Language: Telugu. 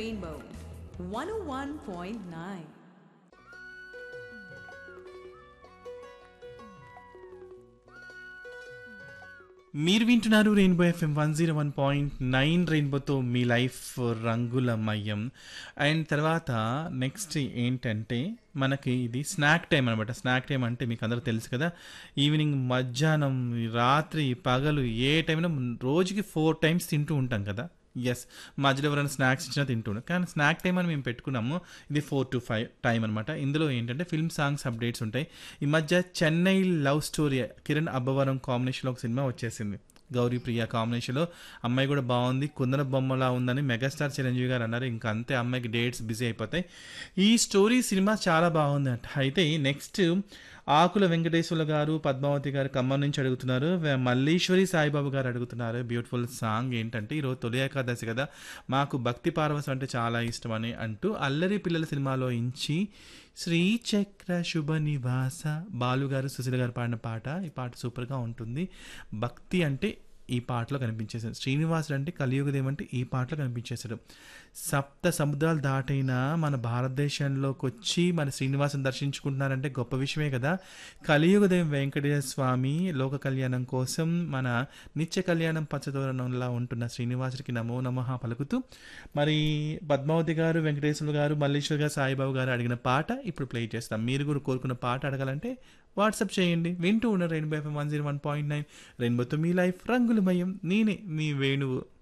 Rainbow 101.9. మీరు వింటున్నారు Rainbow FM one zero one point nine రెయిన్బోతో మీ లైఫ్ రంగులమయం అండ్ తర్వాత నెక్స్ట్ ఏంటంటే మనకి ఇది స్నాక్ టైం అనమాట స్నాక్ టైం అంటే మీకు అందరూ తెలుసు కదా ఈవినింగ్ మధ్యాహ్నం రాత్రి పగలు ఏ టైంలో రోజుకి ఫోర్ టైమ్స్ తింటూ ఉంటాం కదా ఎస్ మధ్యలో ఎవరైనా స్నాక్స్ ఇచ్చినా తింటుండే కానీ స్నాక్ టైం అని మేము పెట్టుకున్నాము ఇది ఫోర్ టు ఫైవ్ టైం అనమాట ఇందులో ఏంటంటే ఫిల్మ్ సాంగ్స్ అప్డేట్స్ ఉంటాయి ఈ మధ్య చెన్నై లవ్ స్టోరీ కిరణ్ అబ్బవరం కాంబినేషన్లో ఒక సినిమా వచ్చేసింది గౌరీ ప్రియ కాంబినేషన్లో అమ్మాయి కూడా బాగుంది కుందన బొమ్మలా ఉందని మెగాస్టార్ చిరంజీవి గారు అన్నారు ఇంకా అంతే అమ్మాయికి డేట్స్ బిజీ అయిపోతాయి ఈ స్టోరీ సినిమా చాలా బాగుంది అంట అయితే నెక్స్ట్ ఆకుల వెంకటేశ్వర గారు పద్మావతి గారు ఖమ్మం నుంచి అడుగుతున్నారు వే- మల్లీశ్వరి సాయిబాబు గారు అడుగుతున్నారు బ్యూటిఫుల్ సాంగ్ ఏంటంటే ఈరోజు తొలి ఏకాదశి కదా మాకు భక్తి పార్వసం అంటే చాలా ఇష్టం అని అంటూ అల్లరి పిల్లల సినిమాలో ఇంచి శ్రీచక్ర శుభ నివాస బాలుగారు సుశీల గారు పాడిన పాట ఈ పాట సూపర్గా ఉంటుంది భక్తి అంటే ఈ పాటలో కనిపించేశాడు శ్రీనివాసుడు అంటే కలియుగ దేవంటే ఈ పాటలో కనిపించేశాడు సప్త సముద్రాలు దాటైన మన భారతదేశంలోకి వచ్చి మన శ్రీనివాసుని దర్శించుకుంటున్నారంటే గొప్ప విషయమే కదా కలియుగ దేవం వెంకటేశ్వర స్వామి లోక కళ్యాణం కోసం మన నిత్య కళ్యాణం పచ్చదోరణంలా ఉంటున్న శ్రీనివాసుడికి నమో నమః పలుకుతూ మరి పద్మావతి గారు వెంకటేశ్వర గారు మల్లేశ్వర్ గారు సాయిబాబు గారు అడిగిన పాట ఇప్పుడు ప్లే చేస్తాం మీరు కూడా కోరుకున్న పాట అడగాలంటే వాట్సాప్ చేయండి వింటూ ఉన్న Rainbow FM one zero one point nine రెయిన్బోతో మీ లైఫ్ రంగులమయం నేనే మీ వేణువు